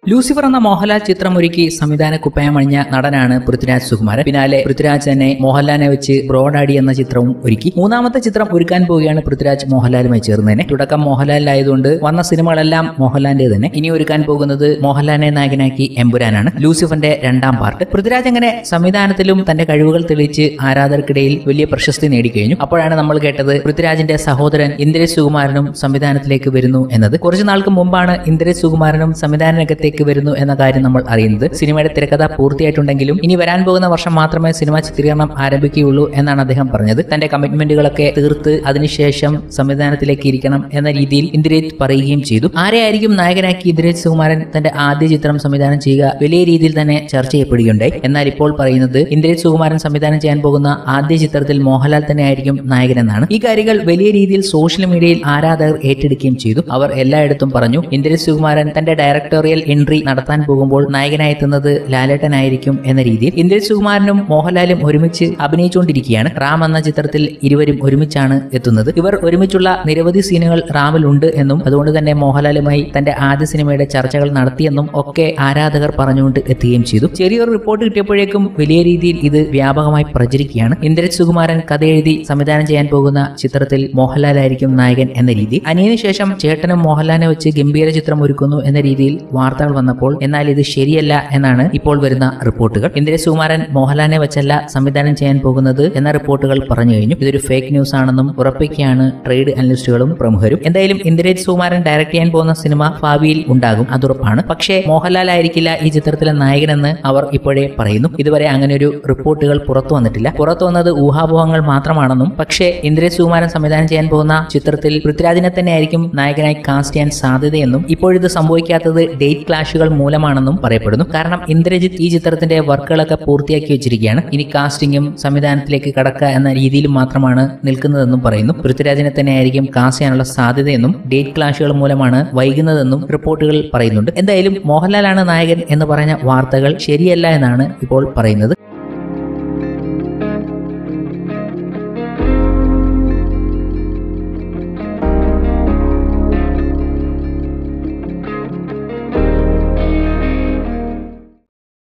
Lucifer എന്ന മോഹൻലാൽ ചിത്രമൊരുക്കി സംവിധാന കുപ്പയമണിഞ്ഞ നടനാണ് പൃഥ്വിരാജ് സുകുമാരൻ പിന്നാലെ പൃഥ്വിരാജ് തന്നെ മോഹൻലാലിനെ വെച്ച് ബ്രോഡാഡി എന്ന ചിത്രവും ഒരുക്കി മൂന്നാമത്തെ ചിത്രം ഒരുക്കാൻ പോവുകയാണ് പൃഥ്വിരാജ് മോഹൻലാലുമായി ചേർന്ന് തന്നെ തുടക്കം മോഹൻലാലിലായതുകൊണ്ട് വന്ന സിനിമകളെല്ലാം മോഹൻലാലിന്റെ തന്നെ ഇനി ഒരുക്കാൻ പോകുന്നത് മോഹൻലാലിനെ നായകനാക്കി എമ്പുരാനാണ് ലൂസിഫറിന്റെ രണ്ടാം പാർട്ട് പൃഥ്വിരാജ് അങ്ങനെ സംവിധാനത്തിലും തന്റെ കഴിവുകൾ തെളിയിച്ച് ആരാധകർക്കിടയിൽ വലിയ പ്രശസ്തി നേടിക്കഴിഞ്ഞു അപ്പോഴാണ് നമ്മൾ കേട്ടത് പൃഥ്വിരാജിന്റെ സഹോദരൻ ഇന്ദ്രേഷ് സുകുമാരനും സംവിധാനത്തിലേക്ക് വരുന്നു എന്നത് കുറച്ചു നാൾക്ക് മുമ്പാണ് ഇന്ദ്രേഷ് സുകുമാരനും സംവിധാന രംഗത്തേക്ക് വരുന്നു എന്ന കാര്യം നമ്മൾ അറിയുന്നത് സിനിമയുടെ തിരക്കഥ പൂർത്തിയായിട്ടുണ്ടെങ്കിലും ഇനി വരാൻ പോകുന്ന വർഷം മാത്രമേ സിനിമ ചിത്രീകരണം ആരംഭിക്കുകയുള്ളൂ എന്നാണ് അദ്ദേഹം പറഞ്ഞത് തന്റെ കമ്മിറ്റ്മെന്റുകളൊക്കെ തീർത്ത് അതിനുശേഷം സംവിധാനത്തിലേക്ക് ഇരിക്കണം എന്ന രീതിയിൽ ഇന്ദ്രേജ് പറയുകയും ചെയ്തു ആരെയായിരിക്കും നായകനാക്കി ഇന്ദ്രേജ് സുകുമാരൻ തന്റെ ആദ്യ ചിത്രം സംവിധാനം ചെയ്യുക വലിയ രീതിയിൽ തന്നെ ചർച്ച ചെയ്യപ്പെടുകയുണ്ടായി എന്നാൽ ഇപ്പോൾ പറയുന്നത് ഇന്ദ്രേജ് സുകുമാരൻ സംവിധാനം ചെയ്യാൻ പോകുന്ന ആദ്യ ചിത്രത്തിൽ മോഹൻലാൽ തന്നെ ആയിരിക്കും നായകനെന്നാണ് ഈ കാര്യങ്ങൾ വലിയ രീതിയിൽ സോഷ്യൽ മീഡിയയിൽ ആരാധകർ ഏറ്റെടുക്കുകയും ചെയ്തു അവർ എല്ലായിടത്തും പറഞ്ഞു ഇന്ദ്രേജ് സുകുമാരൻ തന്റെ ഡയറക്ടോറിയൽ എൻട്രി നടത്താൻ പോകുമ്പോൾ നായകനായെത്തുന്നത് ലാലേട്ടനായിരിക്കും എന്ന രീതിയിൽ ഇന്ദ്രേജ് സുകുമാരനും മോഹൻലാലും ഒരുമിച്ച് അഭിനയിച്ചുകൊണ്ടിരിക്കുകയാണ് റാം എന്ന ചിത്രത്തിൽ ഇരുവരും ഒരുമിച്ചാണ് എത്തുന്നത് ഇവർ ഒരുമിച്ചുള്ള നിരവധി സീനുകൾ റാമിൽ ഉണ്ട് എന്നും അതുകൊണ്ട് തന്നെ മോഹൻലാലുമായി തന്റെ ആദ്യ സിനിമയുടെ ചർച്ചകൾ നടത്തിയെന്നും ഒക്കെ ആരാധകർ പറഞ്ഞുകൊണ്ട് എത്തുകയും ചെയ്തു ചെറിയൊരു റിപ്പോർട്ട് കിട്ടിയപ്പോഴേക്കും വലിയ രീതിയിൽ ഇത് വ്യാപകമായി പ്രചരിക്കുകയാണ് ഇന്ദ്രജ് സുകുമാരൻ കഥ എഴുതി സംവിധാനം ചെയ്യാൻ പോകുന്ന ചിത്രത്തിൽ മോഹൻലാലായിരിക്കും നായകൻ എന്ന രീതി അനിയന് ശേഷം ചേട്ടനും മോഹൻലാലിനെ വെച്ച് ഗംഭീര ചിത്രം ഒരുക്കുന്നു എന്ന രീതിയിൽ വാർത്തകൾ വന്നപ്പോൾ എന്നാൽ ഇത് ശരിയല്ല എന്നാണ് ഇപ്പോൾ വരുന്ന റിപ്പോർട്ടുകൾ ഇന്ദ്രജ് സുകുമാരൻ മോഹൻലാലിനെ വെച്ചല്ല സംവിധാനം ചെയ്യാൻ പോകുന്നത് എന്ന റിപ്പോർട്ടുകൾ പറഞ്ഞു കഴിഞ്ഞു ഇതൊരു ഫേക്ക് ന്യൂസ് ആണെന്നും ഉറപ്പിക്കുകയാണ് ട്രേഡ് അനലിസ്റ്റുകളും പ്രമുഖരും എന്തായാലും ഇന്ദ്രജ് സുകുമാരൻ ഡയറക്ട് ചെയ്യാൻ പോകുന്ന സിനിമ ഭാവിയിൽ ഉണ്ടാകും അതുറപ്പാണ് പക്ഷേ മോഹൻലാൽ ആയിരിക്കില്ല ഈ ചിത്രത്തിലെ നായകനെന്ന് അവർ ഇപ്പോഴേ പറയുന്നു ഇതുവരെ അങ്ങനെ ഒരു റിപ്പോർട്ടുകൾ പുറത്തു വന്നിട്ടില്ല പുറത്തു വന്നത് ഊഹാപോഹങ്ങൾ മാത്രമാണെന്നും പക്ഷേ ഇന്ദ്രജ് സുകുമാരൻ സംവിധാനം ചെയ്യാൻ പോകുന്ന ചിത്രത്തിൽ പൃഥ്വിരാജിനെ തന്നെ ആയിരിക്കും നായകനായി കാസ്റ്റ് ചെയ്യാൻ സാധ്യതയെന്നും ഇപ്പോഴിത് സംഭവിക്കാത്തത് ഡേറ്റ് ക്ലാഷുകൾ മൂലമാണെന്നും പറയപ്പെടുന്നു കാരണം ഇന്ദ്രജിത്ത് ഈ ചിത്രത്തിന്റെ വർക്കുകളൊക്കെ പൂർത്തിയാക്കി വെച്ചിരിക്കുകയാണ് ഇനി കാസ്റ്റിംഗും സംവിധാനത്തിലേക്ക് കടക്കുക എന്ന രീതിയിലും മാത്രമാണ് നിൽക്കുന്നതെന്നും പറയുന്നു പൃഥ്വിരാജിനെ തന്നെ ആയിരിക്കും കാസ്റ്റ് ചെയ്യാനുള്ള സാധ്യതയെന്നും ഡേറ്റ് ക്ലാഷുകൾ മൂലമാണ് വൈകുന്നതെന്നും റിപ്പോർട്ടുകൾ പറയുന്നുണ്ട് എന്തായാലും മോഹൻലാലാണ് നായകൻ എന്ന് പറഞ്ഞ വാർത്തകൾ ശരിയല്ല എന്നാണ് ഇപ്പോൾ പറയുന്നത്